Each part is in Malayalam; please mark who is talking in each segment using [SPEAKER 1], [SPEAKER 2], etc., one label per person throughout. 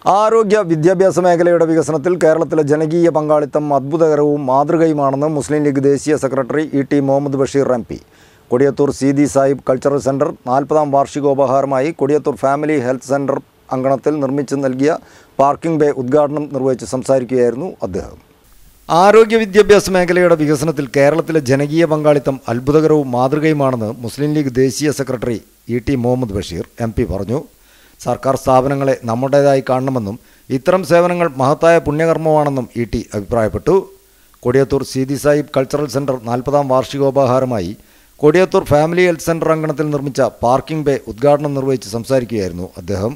[SPEAKER 1] ആരോഗ്യ വിദ്യാഭ്യാസ മേഖലയുടെ വികസനത്തിൽ കേരളത്തിലെ ജനകീയ പങ്കാളിത്തം അത്ഭുതകരവും മാതൃകയുമാണെന്ന് മുസ്ലിം ലീഗ് ദേശീയ secretary E T Muhammad Basheer M P Kodiyathur Seethi Sahib cultural centre നാൽപ്പതാം വാർഷികോപഹാരമായി കൊടിയത്തൂർ ഫാമിലി ഹെൽത്ത് സെൻറ്റർ അങ്കണത്തിൽ നിർമ്മിച്ചു നൽകിയ പാർക്കിംഗ് ബേ ഉദ്ഘാടനം നിർവഹിച്ച് സംസാരിക്കുകയായിരുന്നു അദ്ദേഹം ആരോഗ്യ വിദ്യാഭ്യാസ മേഖലയുടെ വികസനത്തിൽ കേരളത്തിലെ ജനകീയ പങ്കാളിത്തം അത്ഭുതകരവും മാതൃകയുമാണെന്ന് മുസ്ലിം ലീഗ് ദേശീയ secretary E T Muhammad Basheer M P പറഞ്ഞു സർക്കാർ സ്ഥാപനങ്ങളെ നമ്മുടേതായി കാണണമെന്നും ഇത്തരം സേവനങ്ങൾ മഹത്തായ പുണ്യകർമ്മമാണെന്നും ഇ ടി അഭിപ്രായപ്പെട്ടു കൊടിയത്തൂർ സീതി സാഹിബ് കൾച്ചറൽ സെൻറ്റർ നാൽപ്പതാം വാർഷികോപഹാരമായി കൊടിയത്തൂർ ഫാമിലി ഹെൽത്ത് സെൻറ്റർ അങ്കണത്തിൽ നിർമ്മിച്ച പാർക്കിംഗ് ബേ ഉദ്ഘാടനം നിർവഹിച്ച് സംസാരിക്കുകയായിരുന്നു അദ്ദേഹം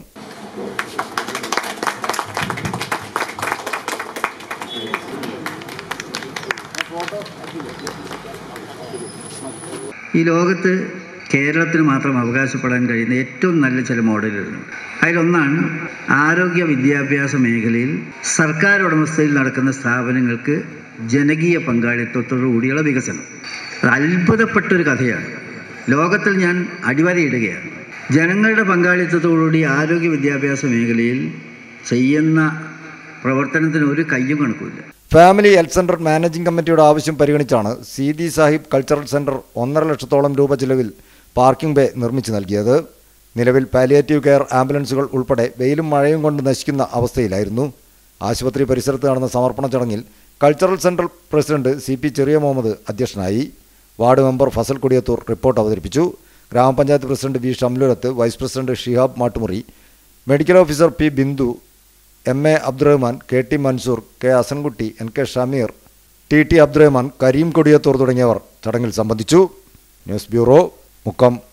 [SPEAKER 2] ഈ ലോകത്ത് കേരളത്തിന് മാത്രം അവകാശപ്പെടാൻ കഴിയുന്ന ഏറ്റവും നല്ല ചില മോഡലുകളുണ്ട് അതിലൊന്നാണ് ആരോഗ്യ വിദ്യാഭ്യാസ മേഖലയിൽ സർക്കാർ ഉടമസ്ഥയിൽ നടക്കുന്ന സ്ഥാപനങ്ങൾക്ക് ജനകീയ പങ്കാളിത്തത്തോടു കൂടിയുള്ള വികസനം അത് അത്ഭുതപ്പെട്ടൊരു കഥയാണ് ലോകത്തിൽ ഞാൻ അടിവരയിടുകയാണ് ജനങ്ങളുടെ പങ്കാളിത്തത്തോടുകൂടി ആരോഗ്യ വിദ്യാഭ്യാസ മേഖലയിൽ ചെയ്യുന്ന പ്രവർത്തനത്തിന് ഒരു കയ്യും കണക്കുമില്ല
[SPEAKER 1] ഫാമിലി ഹെൽത്ത് സെൻറ്റർ മാനേജിംഗ് കമ്മിറ്റിയുടെ ആവശ്യം പരിഗണിച്ചാണ് സീതി സാഹിബ് കൾച്ചറൽ സെൻറ്റർ ഒന്നര ലക്ഷത്തോളം രൂപ ചിലവിൽ പാർക്കിംഗ് ബേ നിർമ്മിച്ചു നൽകിയത് നിലവിൽ പാലിയേറ്റീവ് കെയർ ആംബുലൻസുകൾ ഉൾപ്പെടെ വെയിലും മഴയും കൊണ്ട് നശിക്കുന്ന അവസ്ഥയിലായിരുന്നു ആശുപത്രി പരിസരത്ത് നടന്ന സമർപ്പണ ചടങ്ങിൽ cultural central president C P Cheriya Muhammad അധ്യക്ഷനായി ward member Fasal Kodiyathur report അവതരിപ്പിച്ചു ഗ്രാമപഞ്ചായത്ത് president V Shamlulath vice president Shihab Mattumuri medical officer P Bindu M A Abdurahman K T Mansoor K Hasankutty N K Shameer T T Abdurahman Kareem Kodiyathur തുടങ്ങിയവർ ചടങ്ങിൽ സംബന്ധിച്ചു ന്യൂസ് ബ്യൂറോ മുക്കം